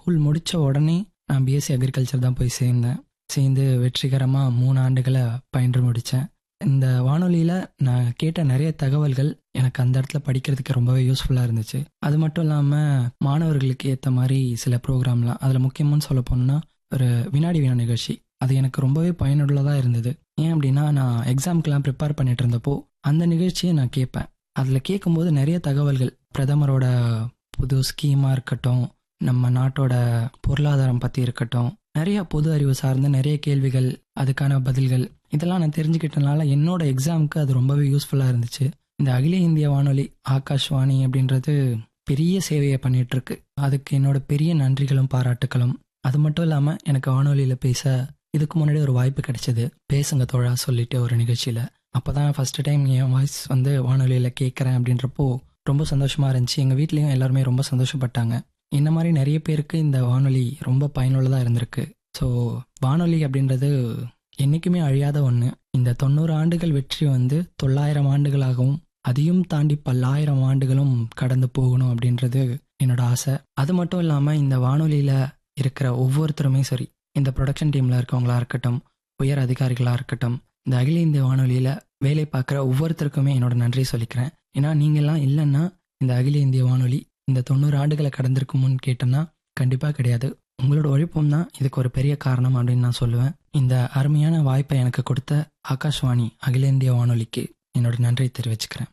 school முடித்த உடனே நான் பிஎஸ்சி அக்ரிகல்ச்சர் தான் போய் சேர்ந்தேன் சேர்ந்து வெற்றிகரமாக மூணு ஆண்டுகளை பயின்று முடித்தேன் இந்த வானொலியில் நான் கேட்ட நிறைய தகவல்கள் எனக்கு அந்த இடத்துல படிக்கிறதுக்கு ரொம்பவே யூஸ்ஃபுல்லாக இருந்துச்சு அது மட்டும் இல்லாமல் மாணவர்களுக்கு ஏற்ற மாதிரி சில ப்ரோக்ராம்லாம் அதில் முக்கியமாக சொல்ல போனோம்னா ஒரு வினாடி வினா நிகழ்ச்சி அது எனக்கு ரொம்பவே பயனுள்ளதாக இருந்தது ஏன் அப்படின்னா நான் எக்ஸாம்க்கெலாம் ப்ரிப்பேர் பண்ணிட்டு இருந்தப்போ அந்த நிகழ்ச்சியை நான் கேட்பேன் அதில் கேட்கும்போது நிறைய தகவல்கள் பிரதமரோட புது ஸ்கீமாக இருக்கட்டும் நம்ம நாட்டோட பொருளாதாரம் பற்றி இருக்கட்டும் நிறைய பொது அறிவு சார்ந்த நிறைய கேள்விகள் அதுக்கான பதில்கள் இதெல்லாம் நான் தெரிஞ்சுக்கிட்டனால என்னோட எக்ஸாமுக்கு அது ரொம்பவே யூஸ்ஃபுல்லாக இருந்துச்சு இந்த அகில இந்திய வானொலி ஆகாஷ்வாணி அப்படின்றது பெரிய சேவையை பண்ணிட்டு இருக்கு அதுக்கு என்னோட பெரிய நன்றிகளும் பாராட்டுகளும் அது மட்டும் இல்லாமல் எனக்கு வானொலியில் பேச இதுக்கு முன்னாடி ஒரு வாய்ப்பு கிடைச்சது பேசுங்க தோழா சொல்லிட்டு ஒரு நிகழ்ச்சியில் அப்போ தான் ஃபஸ்ட்டு டைம் என் வாய்ஸ் வந்து வானொலியில் கேட்குறேன் அப்படின்றப்போ ரொம்ப சந்தோஷமாக இருந்துச்சு எங்கள் வீட்லேயும் எல்லாருமே ரொம்ப சந்தோஷப்பட்டாங்க இந்த மாதிரி நிறைய பேருக்கு இந்த வானொலி ரொம்ப பயனுள்ளதாக இருந்திருக்கு ஸோ வானொலி அப்படின்றது என்றைக்குமே அழியாத ஒன்று இந்த தொண்ணூறு ஆண்டுகள் வெற்றி வந்து தொள்ளாயிரம் ஆண்டுகளாகவும் அதையும் தாண்டி பல்லாயிரம் ஆண்டுகளும் கடந்து போகணும் அப்படின்றது என்னோட ஆசை அது மட்டும் இல்லாமல் இந்த வானொலியில் இருக்கிற ஒவ்வொருத்தருமே சரி இந்த ப்ரொடக்ஷன் டீமில் இருக்கவங்களா இருக்கட்டும் உயர் அதிகாரிகளாக இருக்கட்டும் இந்த அகில இந்திய வானொலியில் வேலை பார்க்குற ஒவ்வொருத்தருக்குமே என்னோட நன்றி சொல்லிக்கிறேன் ஏன்னா நீங்கள்லாம் இல்லைன்னா இந்த அகில இந்திய வானொலி இந்த தொண்ணூறு ஆண்டுகளை கடந்திருக்குமுன்னு கேட்டோம்னா கண்டிப்பாக கிடையாது உங்களோட உழைப்பும் தான் இதுக்கு ஒரு பெரிய காரணம் அப்படின்னு நான் சொல்லுவேன் இந்த அருமையான வாய்ப்பை எனக்கு கொடுத்த ஆகாஷ்வாணி அகில இந்திய வானொலிக்கு என்னோட நன்றியை தெரிவிச்சுக்கிறேன்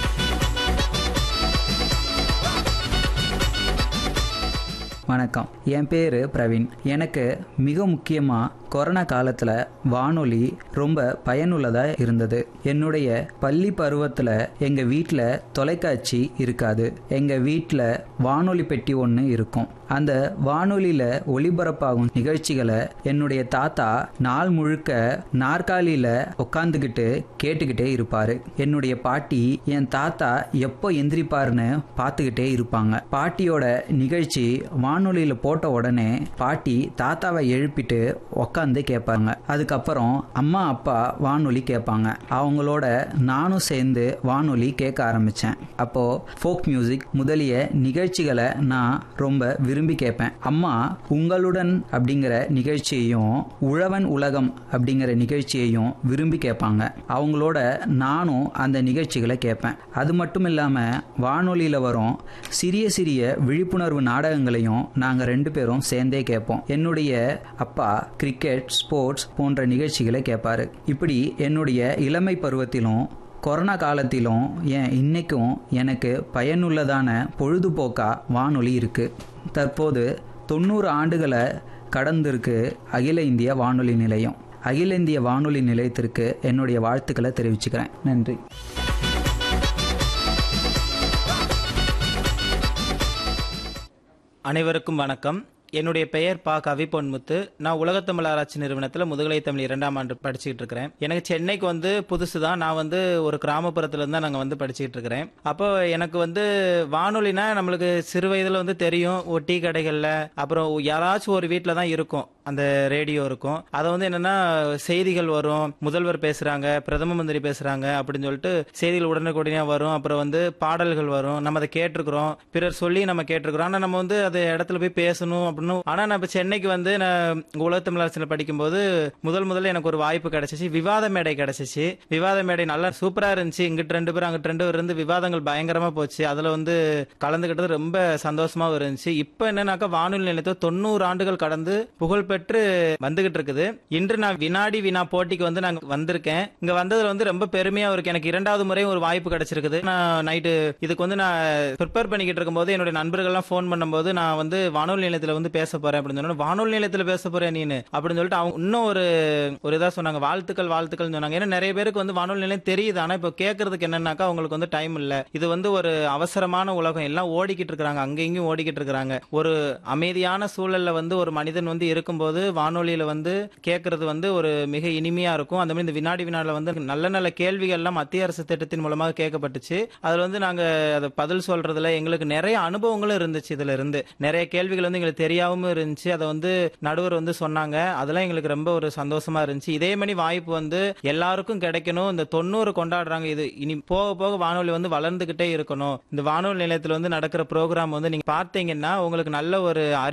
வணக்கம் என் பேர் பிரவீன் எனக்கு மிக முக்கியமாக கொரோனா காலத்தில் வானொலி ரொம்ப பயனுள்ளதாக இருந்தது என்னுடைய பள்ளி பருவத்தில் எங்கள் வீட்டில் தொலைக்காட்சி இருக்காது எங்கள் வீட்டில் வானொலி பெட்டி ஒன்று இருக்கும் அந்த வானொலியில் ஒளிபரப்பாகும் நிகழ்ச்சிகளை என்னுடைய தாத்தா நாள் முழுக்க நாற்காலியில் உட்காந்துக்கிட்டு கேட்டுக்கிட்டே இருப்பார் என்னுடைய பாட்டி என் தாத்தா எப்போ எந்திரிப்பாருன்னு பார்த்துக்கிட்டே இருப்பாங்க பாட்டியோட நிகழ்ச்சி வானொலியில் போட்ட உடனே பாட்டி தாத்தாவை எழுப்பிட்டு உக்காந்து கேட்பாங்க அதுக்கப்புறம் அம்மா அப்பா வானொலி கேட்பாங்க அவங்களோட நானும் சேர்ந்து வானொலி கேட்க ஆரம்பித்தேன் அப்போது ஃபோக் மியூசிக் முதலிய நிகழ்ச்சிகளை நான் ரொம்ப விரும்பி கேட்பேன் அம்மா உங்களுடன் அப்படிங்கிற நிகழ்ச்சியையும் உழவன் உலகம் அப்படிங்கிற நிகழ்ச்சியையும் விரும்பி கேட்பாங்க அவங்களோட நானும் அந்த நிகழ்ச்சிகளை கேட்பேன் அது மட்டும் இல்லாமல் வானொலியில் வரும் சிறிய சிறிய விழிப்புணர்வு நாடகங்களையும் நாங்கள் ரெண்டு பேரும் சேர்ந்தே கேட்போம் என்னுடைய அப்பா கிரிக்கெட் ஸ்போர்ட்ஸ் போன்ற நிகழ்ச்சிகளை கேட்பாரு இப்படி என்னுடைய இளமை பருவத்திலும் கொரோனா காலத்திலும் ஏன் இன்னைக்கும் எனக்கு பயனுள்ளதான பொழுதுபோக்கா வானொலி இருக்கு தற்போது தொண்ணூறு ஆண்டுகளை கடந்திருக்கு அகில இந்திய வானொலி நிலையம் அகில இந்திய வானொலி நிலையத்திற்கு என்னுடைய வாழ்த்துக்களை தெரிவிச்சுக்கிறேன் நன்றி அனைவருக்கும் வணக்கம் என்னுடைய பெயர் பா கவி பொன்முத்து நான் உலகத்தமிழ் ஆராய்ச்சி நிறுவனத்தில் முதுகலை தமிழ் இரண்டாம் ஆண்டு படிச்சுக்கிட்டு இருக்கிறேன் எனக்கு சென்னைக்கு வந்து புதுசு தான் நான் வந்து ஒரு கிராமப்புறத்துல இருந்து தான் நாங்கள் வந்து படிச்சுக்கிட்டு இருக்கிறேன் அப்போ எனக்கு வந்து வானொலினா நம்மளுக்கு சிறு வயதில் வந்து தெரியும் ஒரு டீ கடைகளில் அப்புறம் யாராச்சும் ஒரு வீட்டில் தான் இருக்கும் அந்த ரேடியோ இருக்கும் அதை வந்து என்னன்னா செய்திகள் வரும் முதல்வர் பேசுறாங்க பிரதம மந்திரி பேசுறாங்க அப்படின்னு சொல்லிட்டு செய்திகள் உடனுக்குடனே வரும் அப்புறம் வந்து பாடல்கள் வரும் நம்ம அதை கேட்டிருக்கிறோம் பிறர் சொல்லி நம்ம கேட்டிருக்கிறோம் ஆனால் நம்ம வந்து அது இடத்துல போய் பேசணும் அப்படின்னு ஆனால் நான் இப்போ சென்னைக்கு வந்து நான் உலகத்தமிழ் அரசில் படிக்கும்போது முதல் முதல்ல எனக்கு ஒரு வாய்ப்பு கிடைச்சிச்சு விவாத மேடை கிடைச்சிச்சு விவாத மேடை நல்லா சூப்பரா இருந்துச்சு இங்கிட்டு ரெண்டு பேரும் அங்கிட்டு ரெண்டு பேர் இருந்து விவாதங்கள் பயங்கரமா போச்சு அதுல வந்து கலந்துக்கிட்டது ரொம்ப சந்தோஷமாவும் இருந்துச்சு இப்போ என்னன்னாக்கா வானொலி நிலையத்தை தொண்ணூறு ஆண்டுகள் கடந்து புகழ் பெற்று வந்துகிட்டு இருக்குது இன்று நான் வினாடி வினா போட்டிக்கு வந்து நான் வந்திருக்கேன் இங்க வந்ததுல வந்து ரொம்ப பெருமையா இருக்கு எனக்கு இரண்டாவது முறை ஒரு வாய்ப்பு கிடைச்சிருக்குது நான் நைட்டு இதுக்கு வந்து நான் ப்ரிப்பேர் பண்ணிக்கிட்டு இருக்கும்போது என்னுடைய நண்பர்கள்லாம் ஃபோன் பண்ணும்போது நான் வந்து வானொலி நிலையத்துல வந்து பேச போறேன் அப்படின்னு சொன்னா வானொலி நிலையத்துல பேச போறேன் நீனு அப்படின்னு சொல்லிட்டு அவங்க இன்னும் ஒரு ஒரு இதா சொன்னாங்க வாழ்த்துக்கள் வாழ்த்துக்கள் சொன்னாங்க ஏன்னா நிறைய பேருக்கு வந்து வானொலி நிலையம் தெரியுது ஆனா இப்போ கேட்கறதுக்கு என்னன்னாக்கா அவங்களுக்கு வந்து டைம் இல்ல இது வந்து ஒரு அவசரமான உலகம் எல்லாம் ஓடிக்கிட்டு இருக்காங்க அங்க இங்கேயும் ஓடிக்கிட்டு இருக்காங்க ஒரு அமைதியான சூழல்ல வந்து ஒரு மனிதன் வந்து இருக்கும்போது வானொலியில வந்து கேட்கறது வந்து ஒரு மிக இனிமையா இருக்கும் அந்த மாதிரி இந்த வினாடி வினாடில வந்து நல்ல நல்ல கேள்விகள் எல்லாம் மத்திய அரசு திட்டத்தின் மூலமாக கேட்கப்பட்டுச்சு அதுல வந்து நாங்க அதை பதில் சொல்றதுல எங்களுக்கு நிறைய அனுபவங்களும் இருந்துச்சு இதுல இருந்து நிறைய கேள்விகள் வந்து எங்களுக்கு தெரியாம இருந்துச்சு அதை வந்து நடுவர் வந்து சொன்னாங்க அதெல்லாம் எங்களுக்கு ரொம்ப ஒரு சந்தோஷமா இருந்துச்சு இதே மாதிரி வாய்ப்பு வந்து எல்லாருக்கும் கிடைக்கணும் இந்த தொண்ணூறு கொண்டாடுறாங்க இது இனி போக போக வானொலி வந்து வளர்ந்துகிட்டே இருக்கணும் இந்த வானொலி நிலையத்தில் வந்து நடக்கிற ப்ரோக்ராம் வந்து நீங்க பார்த்தீங்கன்னா உங்களுக்கு நல்ல ஒரு